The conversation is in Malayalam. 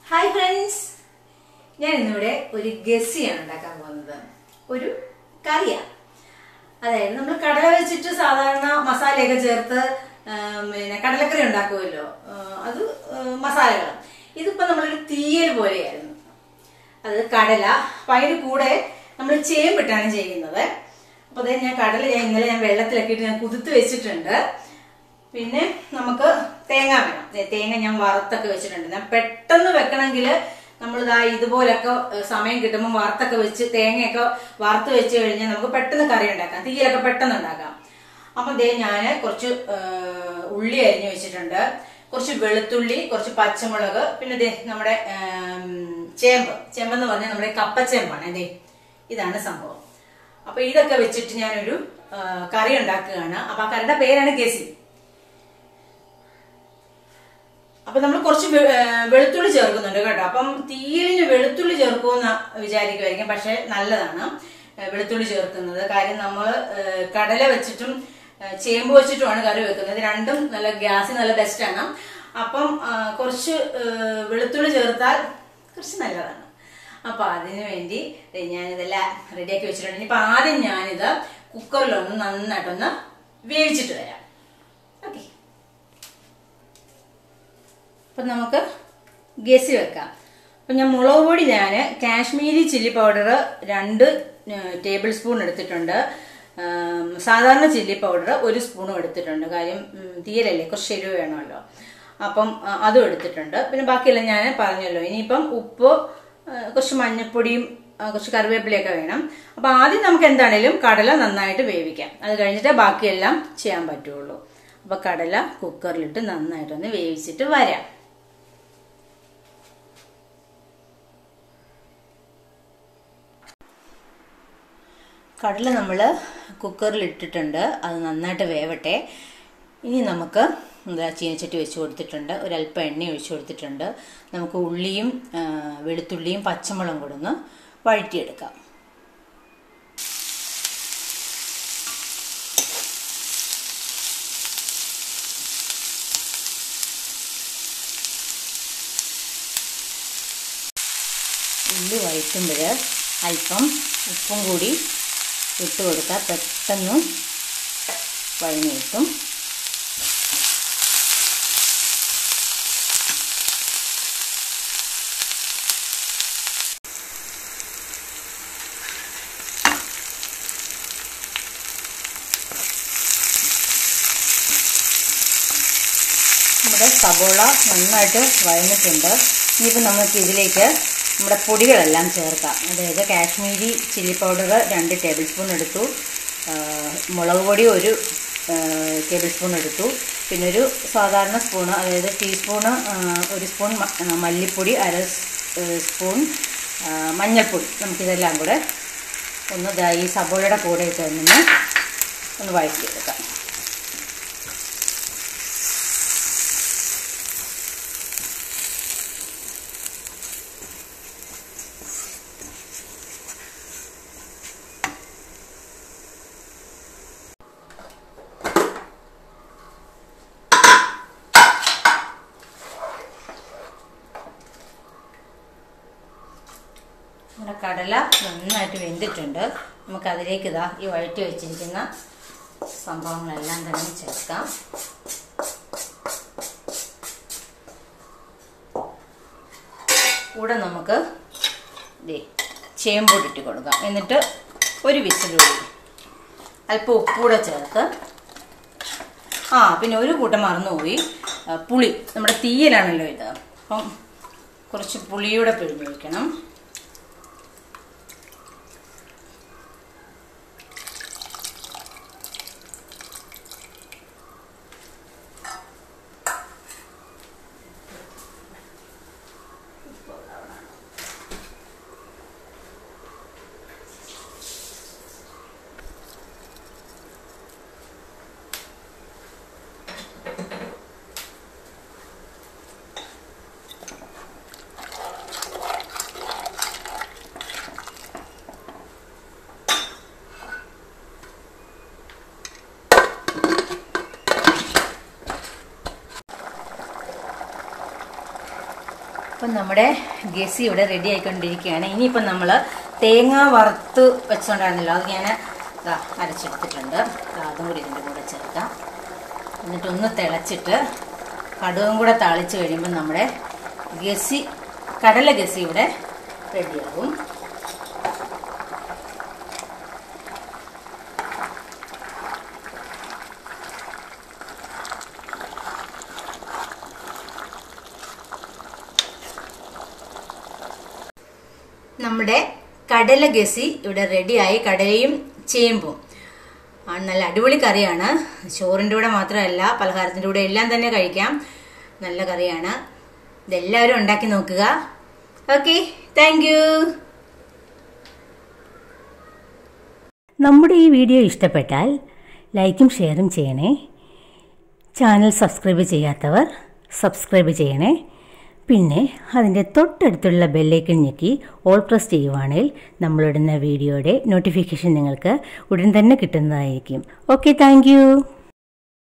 ഹായ് ഫ്രണ്ട്സ് ഞാൻ ഇന്നിവിടെ ഒരു ഗസിയാണ് ഉണ്ടാക്കാൻ പോകുന്നത് ഒരു കറിയാണ് അതായത് നമ്മൾ കടല വെച്ചിട്ട് സാധാരണ മസാലയൊക്കെ ചേർത്ത് ആ, പിന്നെ കടലക്കറി ഉണ്ടാക്കുമല്ലോ ആ, അത് മസാലകൾ ഇതിപ്പോ നമ്മളൊരു തീയൽ പോലെയായിരുന്നു അത് കടല അപ്പൊ അതിന്റെ കൂടെ നമ്മൾ ചേമ്പിട്ടാണ് ചെയ്യുന്നത് അപ്പൊ അതായത് ഞാൻ കടല ഞാൻ ഇന്നലെ ഞാൻ വെള്ളത്തിലൊക്കെ ഇട്ട് ഞാൻ കുതിർത്ത് വെച്ചിട്ടുണ്ട് പിന്നെ നമുക്ക് തേങ്ങ വേണം ദേ തേങ്ങ ഞാൻ വറുത്തൊക്കെ വെച്ചിട്ടുണ്ട് ഞാൻ പെട്ടെന്ന് വെക്കണമെങ്കിൽ നമ്മൾ ഇതാ ഇതുപോലൊക്കെ ഏഹ്, സമയം കിട്ടുമ്പോൾ വറുത്തൊക്കെ വെച്ച് തേങ്ങയൊക്കെ വറുത്ത് വെച്ച് കഴിഞ്ഞാൽ നമുക്ക് പെട്ടെന്ന് കറി ഉണ്ടാക്കാം തീയിലൊക്കെ പെട്ടെന്ന് ഉണ്ടാക്കാം അപ്പം ദേ ഞാൻ കുറച്ച് ഏഹ്, ഉള്ളി അരിഞ്ഞു വെച്ചിട്ടുണ്ട് കുറച്ച് വെളുത്തുള്ളി കുറച്ച് പച്ചമുളക് പിന്നെ ദേ നമ്മുടെ ഏം, ചേമ്പ് ചേമ്പെന്ന് പറഞ്ഞാൽ നമ്മുടെ കപ്പച്ചേമ്പാണ് ദേ ഇതാണ് സംഭവം അപ്പൊ ഇതൊക്കെ വെച്ചിട്ട് ഞാനൊരു ആ, കറി ഉണ്ടാക്കുകയാണ് അപ്പൊ ആ കറിയുടെ പേരാണ് ഗസി അപ്പൊ നമ്മൾ കുറച്ച് വെ- ഏ, വെളുത്തുള്ളി ചേർക്കുന്നുണ്ട് കേട്ടോ അപ്പം തീയലിന് വെളുത്തുള്ളി ചേർക്കുമെന്ന് വിചാരിക്കുമായിരിക്കും പക്ഷെ നല്ലതാണ് ഏ, വെളുത്തുള്ളി ചേർക്കുന്നത് കാര്യം നമ്മൾ കടല വെച്ചിട്ടും ഏ, ചേമ്പ് വെച്ചിട്ടുമാണ് കറി വെക്കുന്നത് ഇത് രണ്ടും നല്ല ഗ്യാസ് നല്ല ബെസ്റ്റാണ് അപ്പം ആ, കുറച്ച് ഏ, വെളുത്തുള്ളി ചേർത്താൽ കുറച്ച് നല്ലതാണ് അപ്പൊ അതിനു വേണ്ടി ദേ ഞാനിതെല്ലാം റെഡിയാക്കി വെച്ചിട്ടുണ്ട് ഇനിയിപ്പൊ ആദ്യം ഞാനിത് കുക്കറിലൊന്ന് നന്നായിട്ടൊന്ന് വേവിച്ചിട്ട് വരാം ഓക്കെ അപ്പം നമുക്ക് ഗസി വെക്കാം അപ്പം ഞാൻ മുളക് പൊടി ഞാൻ കാശ്മീരി ചില്ലി പൗഡർ രണ്ട് ടേബിൾ സ്പൂൺ എടുത്തിട്ടുണ്ട് ആം, സാധാരണ ചില്ലി പൗഡർ ഒരു സ്പൂണും എടുത്തിട്ടുണ്ട് കാര്യം ഉം, തീരല്ലേ കുറച്ച് എരിവ് വേണമല്ലോ അപ്പം ആ, അതും എടുത്തിട്ടുണ്ട് പിന്നെ ബാക്കിയെല്ലാം ഞാൻ പറഞ്ഞല്ലോ ഇനിയിപ്പം ഉപ്പ് ആ, കുറച്ച് മഞ്ഞൾപ്പൊടിയും ആ, കുറച്ച് കറിവേപ്പിലയൊക്കെ വേണം അപ്പം ആദ്യം നമുക്ക് എന്താണേലും കടല നന്നായിട്ട് വേവിക്കാം അത് കഴിഞ്ഞിട്ട് ബാക്കിയെല്ലാം ചെയ്യാൻ പറ്റുള്ളൂ അപ്പം കടല കുക്കറിലിട്ട് നന്നായിട്ടൊന്ന് വേവിച്ചിട്ട് വരാം കടല നമ്മൾ കുക്കറിൽ ഇട്ടിട്ടുണ്ട് അത് നന്നായിട്ട് വേവട്ടെ ഇനി നമുക്ക് എന്താ ചീനച്ചട്ടി വെച്ച് കൊടുത്തിട്ടുണ്ട് ഒരല്പം എണ്ണ ഒഴിച്ച് കൊടുത്തിട്ടുണ്ട് നമുക്ക് ഉള്ളിയും ആ, വെളുത്തുള്ളിയും പച്ചമുളകും കൂടെ ഒന്ന് വഴറ്റിയെടുക്കാം ഉള്ളി വഴറ്റുമ്പോൾ അല്പം ഉപ്പും കൂടി ഇട്ട് കൊടുത്താൽ പെട്ടെന്ന് വഴഞ്ഞു കിട്ടും നമ്മുടെ സബോള നന്നായിട്ട് വഴഞ്ഞിട്ടുണ്ട് ഇനിയിപ്പോൾ നമുക്ക് ഇതിലേക്ക് നമ്മുടെ പൊടികളെല്ലാം ചേർക്കാം അതായത് കാശ്മീരി ചില്ലി പൗഡർ രണ്ട് ടേബിൾ സ്പൂൺ എടുത്തു ആ, മുളക് പൊടി ഒരു ടേബിൾ സ്പൂൺ എടുത്തു പിന്നെ ഒരു സാധാരണ സ്പൂണ് അതായത് ടീസ്പൂണ് ആ, ഒരു സ്പൂൺ മ- ആ, മല്ലിപ്പൊടി അര സ്- ഏ, സ്പൂൺ ആ, മഞ്ഞൾപ്പൊടി നമുക്കിതെല്ലാം കൂടെ ഒന്ന് ദാ ഈ സബോളയുടെ കൂടെ ഇട്ട് ഒന്ന് ഒന്ന് വഴറ്റിയെടുക്കാം നമ്മുടെ കടല നന്നായിട്ട് വെന്തിട്ടുണ്ട് നമുക്ക് അതിലേക്ക് ഇതാ ഈ വഴറ്റി വെച്ചിരിക്കുന്ന സംഭവങ്ങളെല്ലാം തന്നെ ചേർക്കാം കൂടെ നമുക്ക് ദേ ചേമ്പൂടിട്ട് കൊടുക്കാം എന്നിട്ട് ഒരു വിസിലൂടി അല്പം ഉപ്പൂടെ ചേർത്ത് ആ പിന്നെ ഒരു കൂട്ടം മറന്നുപോയി ആ, പുളി നമ്മുടെ തീയലാണല്ലോ ഇത് അപ്പം കുറച്ച് പുളിയൂടെ പിഴിഞ്ഞ് വയ്ക്കണം അപ്പം നമ്മുടെ ഗസി ഇവിടെ റെഡി ആയിക്കൊണ്ടിരിക്കുകയാണ് ഇനിയിപ്പം നമ്മൾ തേങ്ങ വറുത്ത് വെച്ചോണ്ടായിരുന്നല്ലോ അത് ഞാൻ ദാ അരച്ചെടുത്തിട്ടുണ്ട് ദാ അതും കൂടി ഇതിൻ്റെ കൂടെ ചേർക്കാം എന്നിട്ടൊന്ന് തിളച്ചിട്ട് കടുകും കൂടെ താളിച്ച് കഴിയുമ്പോൾ നമ്മുടെ ഗസി കടല ഗസി ഇവിടെ റെഡിയാകും നമ്മുടെ കടല ഗസി ഇവിടെ റെഡിയായി കടലയും ചേമ്പും ആ, നല്ല അടിപൊളി കറിയാണ് ചോറിൻ്റെ കൂടെ മാത്രമല്ല പലഹാരത്തിൻ്റെ കൂടെ എല്ലാം തന്നെ കഴിക്കാം നല്ല കറിയാണ് ഇതെല്ലാവരും ഉണ്ടാക്കി നോക്കുക ഓക്കെ താങ്ക് യു നമ്മുടെ ഈ വീഡിയോ ഇഷ്ടപ്പെട്ടാൽ ലൈക്കും ഷെയറും ചെയ്യണേ ചാനൽ സബ്സ്ക്രൈബ് ചെയ്യാത്തവർ സബ്സ്ക്രൈബ് ചെയ്യണേ പിന്നെ അതിൻ്റെ തൊട്ടടുത്തുള്ള ബെല്ലൈക്കൺ ഞെക്കി ഓൾ പ്രസ് ചെയ്യുവാണെങ്കിൽ നമ്മളിടുന്ന വീഡിയോയുടെ നോട്ടിഫിക്കേഷൻ നിങ്ങൾക്ക് ഉടൻ തന്നെ കിട്ടുന്നതായിരിക്കും ഓക്കെ താങ്ക്